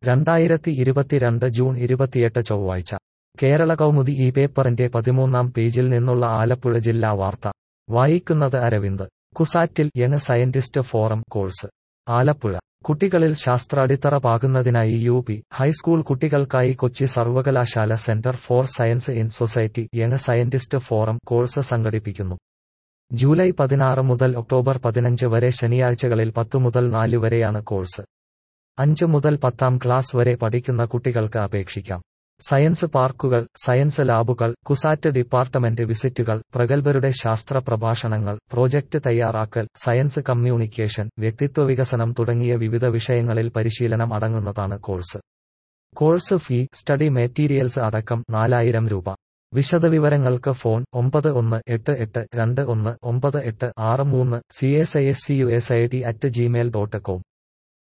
രണ്ടായിരത്തി ഇരുപത്തിരണ്ട് ജൂൺ ഇരുപത്തിയെട്ട് ചൊവ്വാഴ്ച കേരള കൗമുദി ഈ പേപ്പറിന്റെ പതിമൂന്നാം പേജിൽ നിന്നുള്ള ആലപ്പുഴ ജില്ലാ വാർത്ത വായിക്കുന്നത് അരവിന്ദ് കുസാറ്റിൽ young scientist forum course Alappuzha കുട്ടികളിൽ ശാസ്ത്രാടിത്തറ പാകുന്നതിനായി യു പി ഹൈസ്കൂൾ കുട്ടികൾക്കായി കൊച്ചി സർവകലാശാല centre for science in society young scientist forum course സംഘടിപ്പിക്കുന്നു ജൂലൈ പതിനാറ് മുതൽ ഒക്ടോബർ പതിനഞ്ച് വരെ ശനിയാഴ്ചകളിൽ പത്തു മുതൽ നാല് വരെയാണ് കോഴ്സ് അഞ്ച് മുതൽ പത്താം ക്ലാസ് വരെ പഠിക്കുന്ന കുട്ടികൾക്ക് അപേക്ഷിക്കാം സയൻസ് പാർക്കുകൾ സയൻസ് ലാബുകൾ കുസാറ്റ് ഡിപ്പാർട്ട്മെന്റ് വിസിറ്റുകൾ പ്രഗത്ഭരുടെ ശാസ്ത്ര പ്രഭാഷണങ്ങൾ പ്രോജക്റ്റ് തയ്യാറാക്കൽ സയൻസ് കമ്മ്യൂണിക്കേഷൻ വ്യക്തിത്വ വികസനം തുടങ്ങിയ വിവിധ വിഷയങ്ങളിൽ പരിശീലനം അടങ്ങുന്നതാണ് course course fee study materials അടക്കം നാലായിരം രൂപ വിശദവിവരങ്ങൾക്ക് ഫോൺ ഒമ്പത് ഒന്ന് എട്ട് എട്ട് രണ്ട് ഒന്ന് ഒമ്പത് എട്ട് ആറ് മൂന്ന് C S I S C U S I T at Gmail dot com